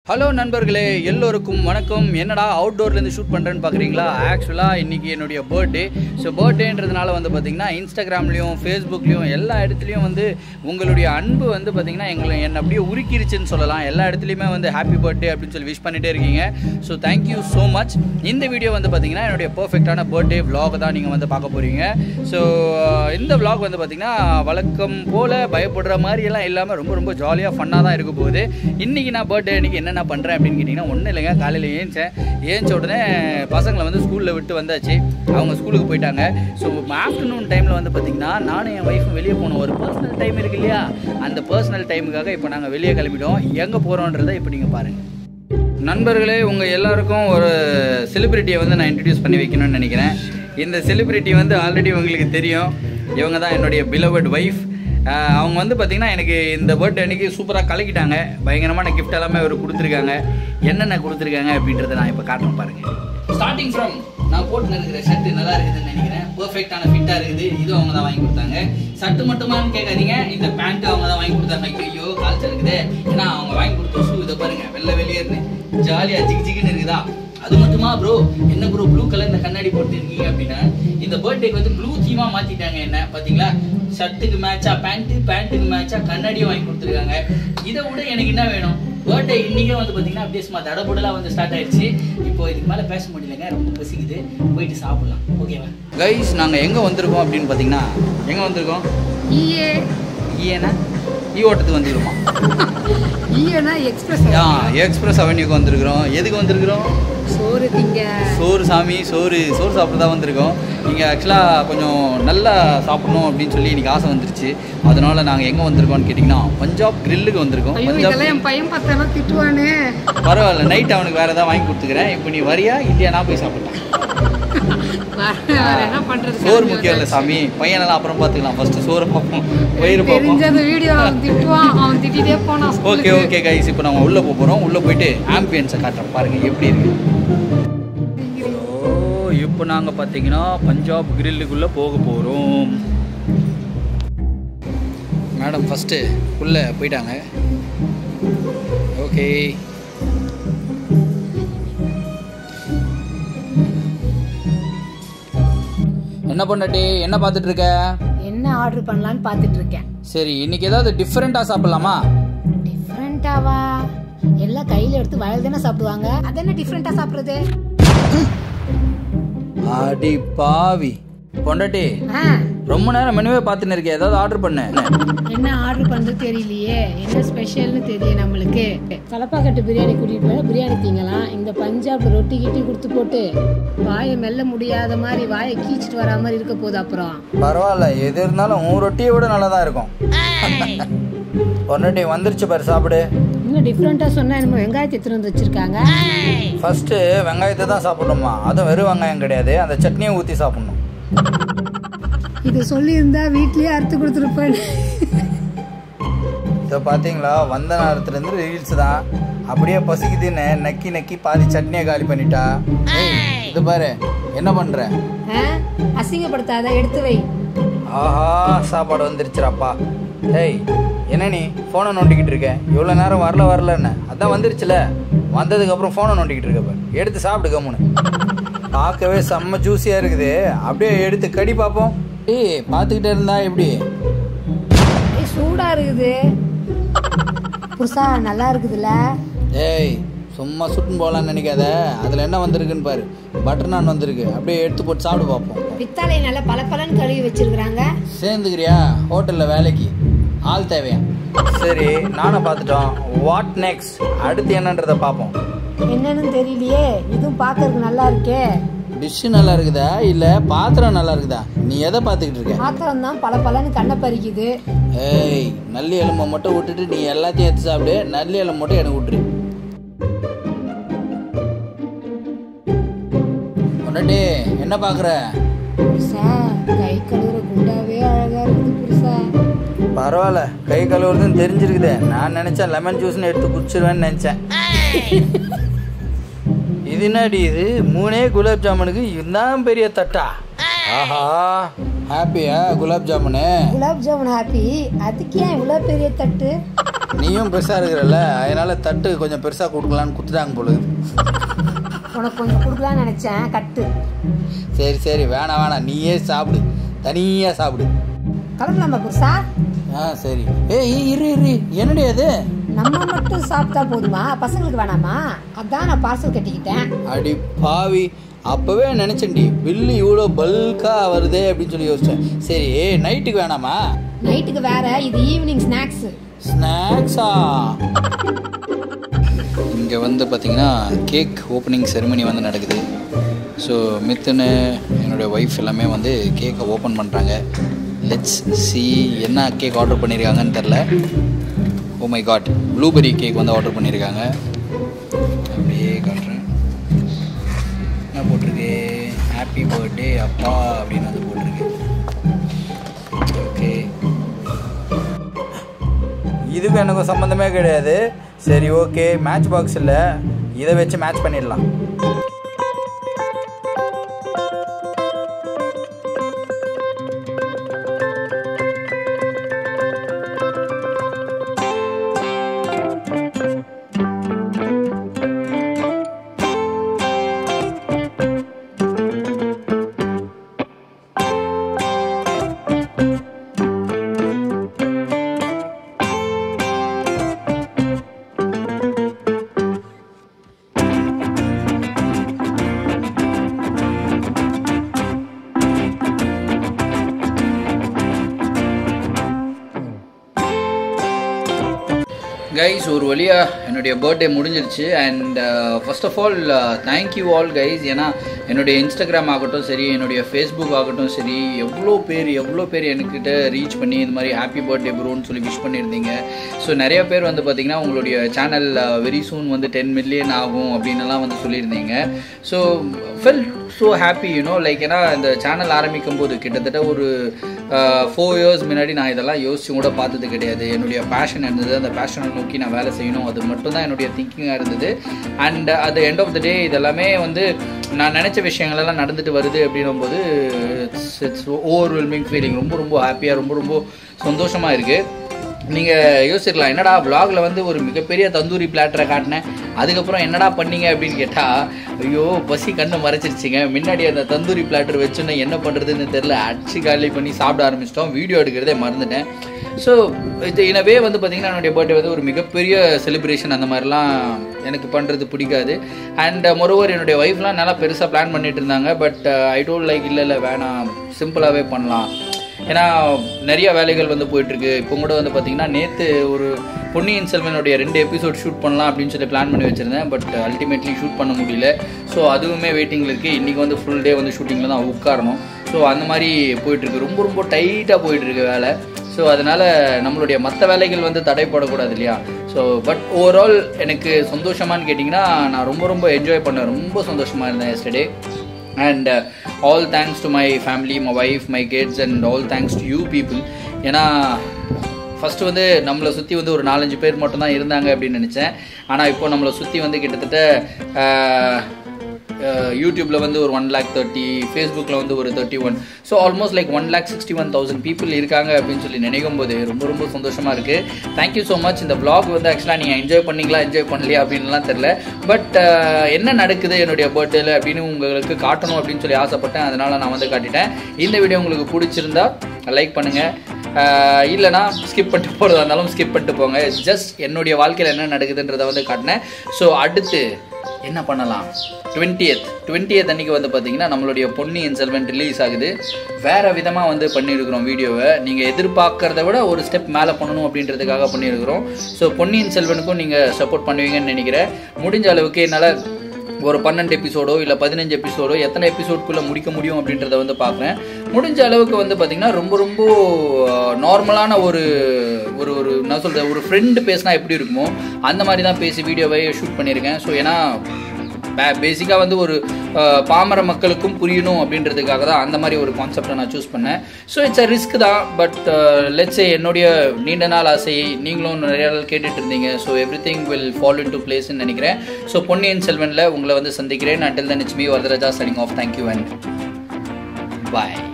Hello நண்பர்களே எல்லோருக்கும் வணக்கம் என்னடா அவுட்டோர்லேருந்து ஷூட் பண்ணுறேன்னு பார்க்குறீங்களா ஆக்சுவலாக இன்றைக்கி என்னுடைய பர்த்டே ஸோ பர்த்டேன்றதுனால வந்து பார்த்திங்கன்னா இன்ஸ்டாகிராம்லேயும் ஃபேஸ்புக்லேயும் எல்லா இடத்துலையும் வந்து உங்களுடைய அன்பு வந்து பார்த்திங்கன்னா எங்களை என்னை அப்படியே உருக்கிருச்சுன்னு சொல்லலாம் எல்லா இடத்துலையுமே வந்து ஹாப்பி பர்த்டே அப்படின்னு சொல்லி விஷ் பண்ணிகிட்டே இருக்கீங்க ஸோ தேங்க்யூ ஸோ மச் இந்த வீடியோ வந்து பார்த்திங்கன்னா என்னுடைய பர்ஃபெக்டான பர்த்டே vlog தான் நீங்கள் வந்து பார்க்க போகிறீங்க ஸோ இந்த vlog வந்து பார்த்திங்கன்னா வழக்கம் போல் பயப்படுற மாதிரி எல்லாம் இல்லாமல் ரொம்ப ரொம்ப ஜாலியாக ஃபன்னாக தான் இருக்க போகுது இன்றைக்கி நான் பர்த்டே அன்றைக்கி என்னென்ன பண்ணுறேன் அப்படின்னு கேட்டிங்கன்னா ஒன்றும் இல்லைங்க காலையில் ஏஞ்சேன் ஏஞ்ச உடனே பசங்களை வந்து ஸ்கூலில் விட்டு வந்தாச்சு அவங்க ஸ்கூலுக்கு போயிட்டாங்க ஸோ ஆஃப்டர்நூன் டைமில் வந்து பார்த்திங்கன்னா நானும் என் ஒய்ஃபும் வெளியே போனோம் ஒரு பர்சனல் டைம் இருக்கு இல்லையா அந்த பர்சனல் டைமுக்காக இப்போ நாங்கள் வெளியே கிளம்பிட்டோம் எங்கே போகிறோன்றதை இப்போ நீங்கள் பாருங்கள் நண்பர்களே உங்கள் எல்லாருக்கும் ஒரு செலிபிரிட்டியை வந்து நான் இன்ட்ரடியூஸ் பண்ணி வைக்கணும்னு நினைக்கிறேன் இந்த செலிபிரிட்டி வந்து ஆல்ரெடி உங்களுக்கு தெரியும் இவங்க தான் என்னுடைய பிலவட் ஒய்ஃப் அவங்க வந்து பார்த்திங்கன்னா எனக்கு இந்த பர்த்டே அன்னைக்கு சூப்பராக கலக்கிட்டாங்க பயங்கரமான gift எல்லாமே அவர் கொடுத்துருக்காங்க என்னென்ன கொடுத்துருக்காங்க அப்படின்றத நான் இப்போ காட்டுறேன் பாருங்கள் ஸ்டார்டிங் ஃப்ரம் நான் போட்டு இருக்கிற ஷர்ட் நல்லா இருக்குதுன்னு நினைக்கிறேன் பெர்ஃபெக்டான ஃபிட்டாக இருக்குது இது அவங்க தான் வாங்கி கொடுத்தாங்க ஷர்ட் மட்டுமான்னு கேட்காதீங்க இந்த பேண்ட் அவங்க தான் வாங்கி கொடுத்தாங்க ஐயோ கால்ச்சல் இருக்குது ஏன்னா அவங்க வாங்கி கொடுத்த ஷூ இதை பாருங்க வெள்ளை வெளியேறுன்னு ஜாலியாக ஜிக் ஜிக்குன்னு இருக்குதா அது மட்டுமா ப்ரோ என்ன ப்ரோ ப்ளூ கலர் இந்த கண்ணாடி போட்டுருக்கீங்க அப்படின்னா இந்த பர்த்டேக்கு வந்து ப்ளூ தீமா மாத்திட்டாங்க என்ன பாத்தீங்களா ஷர்ட்டுக்கு மேட்சா பேண்ட் பேண்ட்டுக்கு மேட்சா கண்ணாடியும் வாங்கி கொடுத்துருக்காங்க இதை விட எனக்கு என்ன வேணும் பர்த்டே இன்னைக்கே வந்து பாத்தீங்கன்னா அப்படியே சும்மா தடபுடலா வந்து ஸ்டார்ட் ஆயிடுச்சு இப்போ இதுக்கு மேல பேச முடியலங்க ரொம்ப பசிக்குது போயிட்டு சாப்பிடலாம் ஓகேவா கைஸ் நாங்க எங்க வந்திருக்கோம் அப்படின்னு பாத்தீங்கன்னா எங்க வந்திருக்கோம் ஈஏ ஈயனா ஈ ஓட்டத்துக்கு வந்துருக்கோமா ஈஏனா எக்ஸ்பிரஸ் ஆ எக்ஸ்பிரஸ் அவென்யூக்கு வந்திருக்கிறோம் எதுக்கு வந்திருக்கிறோம் சோறு திங்க சோறு சாமி சோறு சோறு சாப்பிட தான் வந்திருக்கோம் இங்கே ஆக்சுவலாக கொஞ்சம் நல்லா சாப்பிடணும் அப்படின்னு சொல்லி இன்னைக்கு ஆசை வந்துருச்சு அதனால நாங்கள் எங்கே வந்திருக்கோம்னு கேட்டிங்கன்னா பஞ்சாப் கிரில்லுக்கு வந்திருக்கோம் ஐயோ பஞ்சாப் இதெல்லாம் என் பையன் பார்த்தா திட்டுவானே பரவாயில்ல நைட் அவனுக்கு வேறு ஏதாவது வாங்கி கொடுத்துக்கிறேன் இப்போ நீ வரியா இல்லையா நான் போய் சாப்பிட்டேன் வேற என்ன பண்றது சோறு முக்கியம் இல்லை சாமி பையனெல்லாம் அப்புறம் பார்த்துக்கலாம் ஃபர்ஸ்ட் சோறு பார்ப்போம் வயிறு பார்ப்போம் தெரிஞ்ச அந்த வீடியோ அவன் திட்டுவான் அவன் திட்டிட்டே போனான் ஓகே ஸ்கூலுக்கு. ஓகே கைஸ் இப்போ நம்ம உள்ளே போக போகிறோம் உள்ளே போயிட்டு ஆம்பியன்ஸை காட்டுறோம் பாருங்கள் எப்படி இருக்கு ஓ இப்போ நாங்கள் பார்த்தீங்கன்னா பஞ்சாப் கிரில்லுக்குள்ளே போக போகிறோம் மேடம் ஃபஸ்ட்டு உள்ளே போயிட்டாங்க ஓகே என்ன பண்ணட்டி என்ன பார்த்துட்டு இருக்க என்ன ஆர்டர் பண்ணலாம்னு பார்த்துட்டு இருக்கேன் சரி இன்னைக்கு ஏதாவது டிஃப்ரெண்ட்டாக சாப்பிட்லாமா டிஃப்ரெண்டாவா எல்லாம் கையில எடுத்து வயல் தானே சாப்பிடுவாங்க அது என்ன டிஃப்ரெண்டா சாப்பிடுறது அடி பாவி பொண்டாட்டி ஆ, ரொம்ப நேரம் மெனுவே பார்த்துன்னு இருக்கேன் ஏதாவது ஆர்டர் பண்ணு என்ன ஆர்டர் பண்றது தெரியலையே என்ன ஸ்பெஷல்னு தெரியும் நம்மளுக்கு தலப்பாக்கட்டு பிரியாணி கூட்டிட்டு போய் பிரியாணி திங்கலாம் இந்த பஞ்சாப் ரொட்டி கிட்டி கொடுத்து போட்டு வாயை மெல்ல முடியாத மாதிரி வாயை கீச்சிட்டு வரா மாதிரி இருக்க போகுது அப்புறம் பரவாயில்ல எது இருந்தாலும் உன் ரொட்டியை விட நல்லா தான் இருக்கும் பொண்டாட்டி வந்துருச்சு பாரு சாப்பிடு இன்னும் டிஃப்ரெண்டா சொன்னா என்னமோ வெங்காயத்தை எடுத்துட்டு வந்து வச்சிருக்காங்க ஃபர்ஸ்ட் வெங்காயத்தை தான் சாப்பிடணுமா அதுவும் வெறும் வெங்காயம் கிடையாது அந்த சட்னியை ஊற்றி சாப்பிடணும் இது சொல்லியிருந்தா வீட்லயே அறுத்து கொடுத்துருப்பேன் இதை பார்த்தீங்களா வந்த நேரத்துலேருந்து ரீல்ஸ் தான் அப்படியே பசிக்குதுன்னு நக்கி நக்கி பாதி சட்னியை காலி பண்ணிட்டா ஏய், இது பாரு என்ன பண்ற ஆ? அசிங்கப்படுத்தாத எடுத்து வை ஆஹா சாப்பாடு வந்துருச்சுடாப்பா டேய் என்ன நீ ஃபோனை நோண்டிக்கிட்டு இருக்க இவ்வளோ நேரம் வரல வரலன்னு அதான் வந்துருச்சுல வந்ததுக்கப்புறம் ஃபோனை நோண்டிக்கிட்டு இருக்க பாரு. எடுத்து சாப்பிடு கம்முன்னு பார்க்கவே செம்ம ஜூஸியாக இருக்குது அப்படியே எடுத்து கடி பார்ப்போம் ஏய் பார்த்துக்கிட்டே இருந்தா எப்படி ஏய், சூடா இருக்குது புதுசா நல்லா இருக்குதுல்ல டேய் சும்மா சுட்டுன்னு போகலான்னு நினைக்காத அதில் என்ன வந்திருக்குன்னு பாரு பட்டர் நான் வந்திருக்கு அப்படியே எடுத்து போட்டு சாப்பிடு பார்ப்போம் பித்தாலை நல்லா பல கழுவி வச்சிருக்கிறாங்க சேர்ந்துக்கிறியா ஹோட்டலில் வேலைக்கு ஆள் தேவையா சரி நானும் பார்த்துட்டோம் வாட் நெக்ஸ்ட் அடுத்து என்னன்றதை பார்ப்போம் என்னன்னு தெரியலையே இதுவும் பார்க்கறதுக்கு நல்லா இருக்கே டிஷ்ஷு நல்லா இருக்குதா இல்லை பாத்திரம் நல்லா இருக்குதா நீ எதை பார்த்துக்கிட்டு இருக்க பாத்திரம் தான் பல பலன்னு கண்ணை பறிக்குது ஏய் நல்லி எலும்பை மட்டும் விட்டுட்டு நீ எல்லாத்தையும் எடுத்து சாப்பிடு நல்லி எலும்பு மட்டும் எனக்கு விட்டுரு பொண்டாட்டி என்ன பார்க்குற புருஷா கை கழுவுற குண்டாவே அழகா இருக்குது புருஷா பரவாயில்ல கை கழுவுறதுன்னு தெரிஞ்சிருக்குதே நான் நினைச்சேன் லெமன் ஜூஸ்னு எடுத்து குடிச்சிருவேன்னு நினைச்சேன் இது என்னடி இது மூணே குலாப் ஜாமுனுக்கு இதுதான் பெரிய தட்டா ஆஹா ஹாப்பியா குலாப் ஜாமுனு குலாப் ஜாமுன் ஹாப்பி அதுக்கு ஏன் இவ்வளோ பெரிய தட்டு நீயும் பெருசாக இருக்கிறல்ல அதனால் தட்டு கொஞ்சம் பெருசாக கொடுக்கலான்னு கொடுத்துட்டாங்க போல இருக்குது. உனக்கு கொஞ்சம் கொடுக்கலான்னு நினச்சேன் கட்டு சரி சரி வேணாம் வேணாம் நீயே சாப்பிடு தனியாக சாப்பிடு கிளம்பலாமா புருஷா ஆ சரி ஏய் இரு இரு என்னடி அது நம்ம மட்டும் சாப்பிட்டா போதுமா பசங்களுக்கு வேணாமா அதான் நான் பார்சல் கட்டிக்கிட்டேன் அடி பாவி அப்போவே நினச்சேன்டி பில்லு இவ்வளோ பல்காக வருதே அப்படின்னு சொல்லி யோசிச்சேன் சரி நைட்டுக்கு வேணாமா நைட்டுக்கு வேற இது ஈவினிங் ஸ்நாக்ஸ் ஸ்நாக்ஸா இங்கே வந்து பார்த்தீங்கன்னா கேக் ஓப்பனிங் செரிமனி வந்து நடக்குது ஸோ மித்துன்னு என்னுடைய ஒய்ஃப் எல்லாமே வந்து கேக்கை ஓப்பன் பண்ணுறாங்க லெட்ஸ் சி என்ன கேக் ஆர்டர் பண்ணியிருக்காங்கன்னு தெரில oh my God blueberry cake வந்து ஆர்டர் பண்ணியிருக்காங்க அப்படியே காட்டுறேன் என்ன போட்டிருக்கு ஹாப்பி பர்த்டே அப்பா அப்படின்னு வந்து போட்டிருக்கு ஓகே இதுக்கும் எனக்கும் சம்மந்தமே கிடையாது சரி ஓகே மேட்ச் பாக்ஸ் இல்லை இதை வச்சு மேட்ச் பண்ணிடலாம் கைஸ் ஒரு வழியாக என்னுடைய பர்த்டே முடிஞ்சிருச்சு and first of all thank you all guys ஏன்னா என்னுடைய இன்ஸ்டாகிராம் ஆகட்டும் சரி என்னுடைய ஃபேஸ்புக் ஆகட்டும் சரி எவ்வளோ பேர் எவ்வளோ பேர் என்கிட்ட ரீச் பண்ணி இந்த மாதிரி ஹாப்பி பர்த்டே ப்ரோன்னு சொல்லி விஷ் பண்ணியிருந்தீங்க ஸோ நிறைய பேர் வந்து பார்த்தீங்கன்னா உங்களுடைய சேனல் வெரி சூன் வந்து டென் மில்லியன் ஆகும் அப்படின்னுலாம் வந்து சொல்லியிருந்தீங்க so felt so happy you know like ஏன்னா இந்த சேனல் ஆரம்பிக்கும் போது கிட்டத்தட்ட ஒரு ஃபோர் இயர்ஸ் முன்னாடி நான் இதெல்லாம் யோசிச்சு கூட பார்த்தது கிடையாது என்னுடைய பேஷன் இருந்தது அந்த பேஷனை நோக்கி நான் வேலை செய்யணும் அது மட்டும் தான் என்னுடைய திங்கிங்காக இருந்தது அண்ட் அது எண்ட் ஆஃப் த டே இதெல்லாமே வந்து நான் நினச்ச விஷயங்கள் எல்லாம் நடந்துட்டு வருது அப்படின்னும் போது இட்ஸ் இட்ஸ் ஓவர்வெல்மிங் ஃபீலிங் ரொம்ப ரொம்ப ஹாப்பியாக ரொம்ப ரொம்ப சந்தோஷமாக இருக்குது நீங்கள் யோசிச்சிருக்கலாம் என்னடா vlogல வந்து ஒரு மிகப்பெரிய தந்தூரி பிளாட்டரை காட்டினேன் அதுக்கப்புறம் என்னடா பண்ணீங்க அப்படின்னு கேட்டால் ஐயோ பசி கண்ணை மறைச்சிருச்சுங்க முன்னாடி அந்த தந்தூரி பிளாட்டர் வச்சோன்னே என்ன பண்ணுறதுன்னு தெரில அடிச்சு காலி பண்ணி சாப்பிட ஆரம்பிச்சிட்டோம் வீடியோ எடுக்கிறதே மறந்துட்டேன் ஸோ இது இனவே வந்து பார்த்திங்கன்னா என்னுடைய பர்த்டே வந்து ஒரு மிகப்பெரிய செலிப்ரேஷன் அந்த மாதிரிலாம் எனக்கு பண்ணுறது பிடிக்காது அண்ட் மொரோவர் என்னுடைய ஒய்ஃப்லாம் நல்லா பெருசாக பிளான் பண்ணிட்டு இருந்தாங்க பட் ஐ டோல் லைக் இல்லை இல்லை வேணாம் சிம்பிளாகவே பண்ணலாம் ஏன்னா நிறைய வேலைகள் வந்து போயிட்டுருக்கு இப்போ கூட வந்து பார்த்தீங்கன்னா நேற்று ஒரு பொன்னியின் செல்வனுடைய ரெண்டு எபிசோட் ஷூட் பண்ணலாம் அப்படின்னு சொல்லி பிளான் பண்ணி வச்சுருந்தேன் பட் அல்டிமேட்லி ஷூட் பண்ண முடியல ஸோ அதுவுமே வெயிட்டிங்கில் இருக்குது இன்றைக்கி வந்து ஃபுல் டே வந்து ஷூட்டிங்கில் தான் உட்காரணும் ஸோ அந்த மாதிரி போயிட்டுருக்கு ரொம்ப ரொம்ப டைட்டாக போயிட்டுருக்கு வேலை ஸோ அதனால் நம்மளுடைய மற்ற வேலைகள் வந்து தடைப்படக்கூடாது இல்லையா ஸோ பட் ஓவரால் எனக்கு சந்தோஷமான்னு கேட்டிங்கன்னா நான் ரொம்ப ரொம்ப என்ஜாய் பண்ணேன் ரொம்ப சந்தோஷமாக இருந்தேன் yesterday and all thanks to my family my wife my kids and all thanks to you people ஏன்னா ஃபஸ்ட்டு வந்து நம்மளை சுற்றி வந்து ஒரு நாலஞ்சு பேர் மட்டும்தான் இருந்தாங்க அப்படின்னு நினச்சேன் ஆனால் இப்போ நம்மளை சுற்றி வந்து கிட்டத்தட்ட யூடியூப்பில் வந்து ஒரு ஒன் லேக் தேர்ட்டி ஃபேஸ்புக்கில் வந்து ஒரு thirty one so almost like one lakh sixty one thousand people இருக்காங்க அப்படின்னு சொல்லி நினைக்கும் போது ரொம்ப ரொம்ப சந்தோஷமாக இருக்குது தேங்க்யூ ஸோ மச் இந்த vlog வந்து ஆக்சுவலாக நீங்கள் என்ஜாய் பண்ணீங்களா என்ஜாய் பண்ணலையா அப்படின்லாம் தெரில பட் என்ன நடக்குது என்னுடைய பர்த்டேல அப்படின்னு உங்களுக்கு காட்டணும் அப்படின்னு சொல்லி ஆசைப்பட்டேன் அதனால் நான் வந்து காட்டிட்டேன் இந்த வீடியோ உங்களுக்கு பிடிச்சிருந்தா லைக் பண்ணுங்கள் இல்லைனா ஸ்கிப் பண்ணிட்டு போகிறதா இருந்தாலும் ஸ்கிப் பண்ணிட்டு போங்க ஜஸ்ட் என்னுடைய வாழ்க்கையில் என்ன நடக்குதுன்றதை வந்து காட்டினேன் ஸோ அடுத்து என்ன பண்ணலாம் டுவெண்ட்டியத் டுவெண்ட்டியத் அன்னைக்கு வந்து பார்த்தீங்கன்னா நம்மளுடைய பொன்னியின் செல்வன் ரிலீஸ் ஆகுது வேற விதமாக வந்து பண்ணியிருக்கிறோம் வீடியோவை நீங்கள் எதிர்பார்க்கறத விட ஒரு ஸ்டெப் மேலே பண்ணணும் அப்படின்றதுக்காக பண்ணியிருக்கிறோம் ஸோ பொன்னியின் செல்வனுக்கும் நீங்கள் சப்போர்ட் பண்ணுவீங்கன்னு நினைக்கிறேன் முடிஞ்ச அளவுக்கு என்னால் ஒரு பன்னெண்டு எபிசோடோ இல்லை பதினஞ்சு எபிசோடோ எத்தனை எபிசோட்குள்ளே முடிக்க முடியும் அப்படின்றத வந்து பார்க்குறேன் முடிஞ்ச அளவுக்கு வந்து பார்த்திங்கன்னா ரொம்ப ரொம்ப நார்மலான ஒரு ஒரு ஒரு என்ன சொல்கிறது ஒரு ஃப்ரெண்டு பேசினா எப்படி இருக்குமோ அந்த மாதிரி தான் பேசி வீடியோவை ஷூட் பண்ணியிருக்கேன் ஸோ ஏன்னா பேசிக்காக வந்து ஒரு அஹ், பாமர மக்களுக்கும் புரியணும் அப்படின்றதுக்காக தான் அந்த மாதிரி ஒரு கான்செப்டை நான் சூஸ் பண்ணேன் ஸோ இட்ஸ் அ ரிஸ்க் தான் பட் லெட்ஸே என்னுடைய நீண்ட நாள் ஆசை நீங்களும் நிறைய நாள் கேட்டுட்டு இருந்தீங்க so everything will fall into பிளேஸ்ன்னு நினைக்கிறேன் ஸோ பொன்னியின் செல்வனில் உங்களை வந்து சந்திக்கிறேன் until then it's me Varadaraja signing off thank you and bye